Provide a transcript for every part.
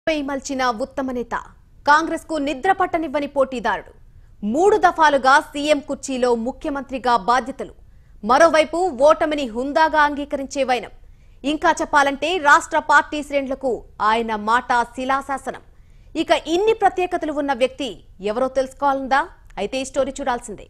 పై మల్చిన ఉత్తమ నేత కాంగ్రెస్ కు నిద్ర పట్టనివ్వని పోటీదారుడు మూడు దఫాలుగా సీఎం కుర్చీలో ముఖ్యమంత్రిగా బాధ్యతలు మరోవైపు ఓటమిని హుందాగా అంగీకరించే వైనం ఇంకా చెప్పాలంటే రాష్ట్ర పార్టీ శ్రేణులకు ఆయన మాట శిలాశాసనం ఇక ఇన్ని ప్రత్యేకతలు ఉన్న వ్యక్తి ఎవరో తెలుసుకోవాలందా అయితే ఈ స్టోరీ చూడాల్సిందే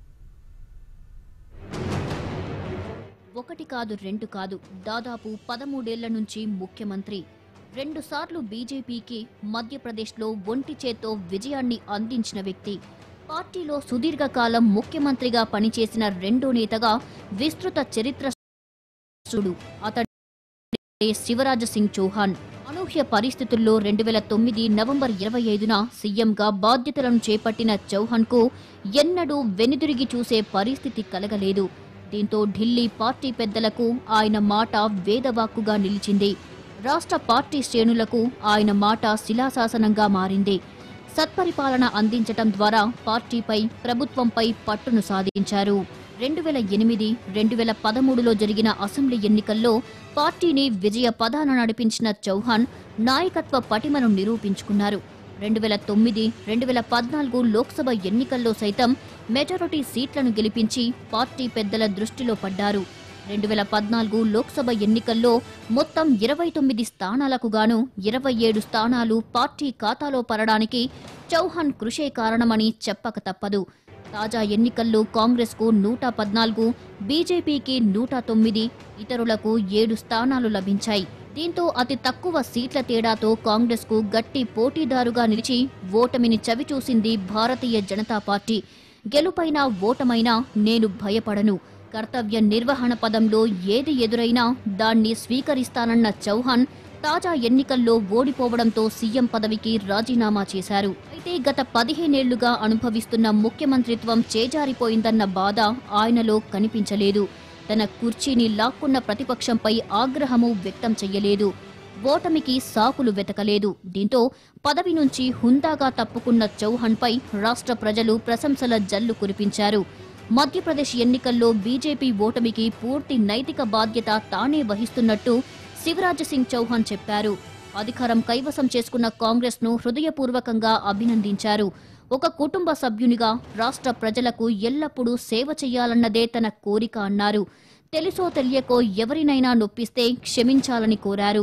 ఒకటి కాదు రెండు కాదు దాదాపు పదమూడేళ్ల నుంచి ముఖ్యమంత్రి రెండుసార్లు బీజేపీకి మధ్యప్రదేశ్లో ఒంటి చేత్తో విజయాన్ని అందించిన వ్యక్తి పార్టీలో సుదీర్ఘకాలం ముఖ్యమంత్రిగా పనిచేసిన రెండో నేతగా విస్తృత చరిత్ర చూడు అతడి శివరాజ్ సింగ్ చౌహాన్ అనూహ్య పరిస్థితుల్లో రెండు వేల తొమ్మిది నవంబర్ ఇరవై ఐదున సీఎంగా బాధ్యతలను చేపట్టిన చౌహాన్కు ఎన్నడూ వెనుదిరిగి చూసే పరిస్థితి కలగలేదు దీంతో ఢిల్లీ పార్టీ పెద్దలకు ఆయన మాట వేదవాక్కుగా నిలిచింది రాష్ట్ర పార్టీ శ్రేణులకు ఆయన మాట శిలాశాసనంగా మారింది సత్పరిపాలన అందించటం ద్వారా పార్టీపై ప్రభుత్వంపై పట్టును సాధించారు రెండు వేల ఎనిమిది రెండు వేల పదమూడులో జరిగిన అసెంబ్లీ ఎన్నికల్లో పార్టీని విజయ పదాన నడిపించిన చౌహాన్ నాయకత్వ పటిమను నిరూపించుకున్నారు రెండు వేల తొమ్మిది రెండు వేల పద్నాలుగు లోక్సభ ఎన్నికల్లో సైతం మెజారిటీ సీట్లను గెలిపించి పార్టీ పెద్దల దృష్టిలో పడ్డారు రెండు వేల పద్నాలుగు లోక్సభ ఎన్నికల్లో మొత్తం ఇరవై తొమ్మిది స్థానాలకు గాను ఇరవై ఏడు స్థానాలు పార్టీ ఖాతాలో పడడానికి చౌహాన్ కృషే కారణమని చెప్పక తప్పదు తాజా ఎన్నికల్లో కాంగ్రెస్కు నూట పద్నాలుగు బీజేపీకి నూట తొమ్మిది ఇతరులకు ఏడు స్థానాలు లభించాయి దీంతో అతి తక్కువ సీట్ల తేడాతో కాంగ్రెస్కు గట్టి పోటీదారుగా నిలిచి ఓటమిని చవిచూసింది భారతీయ జనతా పార్టీ గెలుపైనా ఓటమైనా నేను భయపడను కర్తవ్య నిర్వహణ పదంలో ఏది ఎదురైనా దాన్ని స్వీకరిస్తానన్న చౌహాన్ తాజా ఎన్నికల్లో ఓడిపోవడంతో సీఎం పదవికి రాజీనామా చేశారు అయితే గత పదిహేనేళ్లుగా అనుభవిస్తున్న ముఖ్యమంత్రిత్వం చేజారిపోయిందన్న బాధ ఆయనలో కనిపించలేదు తన కుర్చీని లాక్కున్న ప్రతిపక్షంపై ఆగ్రహము వ్యక్తం చెయ్యలేదు ఓటమికి సాకులు వెతకలేదు దీంతో పదవి నుంచి హుందాగా తప్పుకున్న చౌహాన్పై రాష్ట్ర ప్రజలు ప్రశంసల జల్లు కురిపించారు మధ్యప్రదేశ్ ఎన్నికల్లో బీజేపీ ఓటమికి పూర్తి నైతిక బాధ్యత తానే వహిస్తున్నట్టు శివరాజ్ సింగ్ చౌహాన్ చెప్పారు అధికారం కైవసం చేసుకున్న కాంగ్రెస్ ను హృదయపూర్వకంగా అభినందించారు ఒక కుటుంబ సభ్యునిగా రాష్ట్ర ప్రజలకు ఎల్లప్పుడూ సేవ చేయాలన్నదే తన కోరిక అన్నారు తెలుసో తెలియకో ఎవరినైనా నొప్పిస్తే క్షమించాలని కోరారు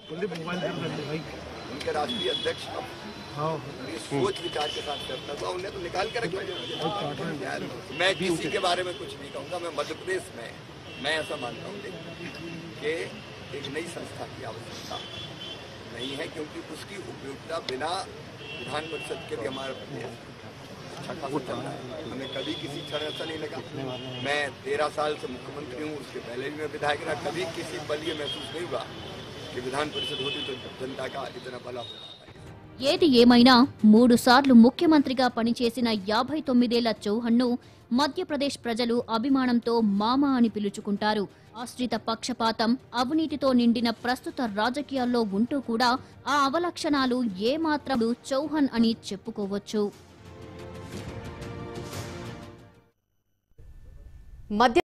उनके राष्ट्रीय अध्यक्ष अब पूरी सोच विचार के साथ करता था उन्हें तो निकाल के रखा यार मैं किसी के बारे में कुछ नहीं कहूँगा मैं मध्य प्रदेश में मैं ऐसा मानता हूँ देखिए कि एक नई संस्था की आवश्यकता नहीं है क्योंकि उसकी उपयोगिता बिना विधान परिषद के भी हमारे प्रदेश अच्छा खासा चल रहा है हमें कभी किसी क्षण ऐसा नहीं लगा मैं तेरह साल से मुख्यमंत्री हूँ उसके पहले भी मैं विधायक रहा कभी किसी पल ये महसूस नहीं हुआ कि विधान परिषद होती तो जनता का इतना भला होता ఏది ఏమైనా మూడుసార్లు ముఖ్యమంత్రిగా పనిచేసిన యాభై తొమ్మిదేళ్ల చౌహన్ను మధ్యప్రదేశ్ ప్రజలు అభిమానంతో మామ అని పిలుచుకుంటారు ఆశ్రిత పక్షపాతం అవినీతితో నిండిన ప్రస్తుత రాజకీయాల్లో ఉంటూ కూడా ఆ అవలక్షణాలు ఏమాత్రం చౌహాన్ అని చెప్పుకోవచ్చు మధ్య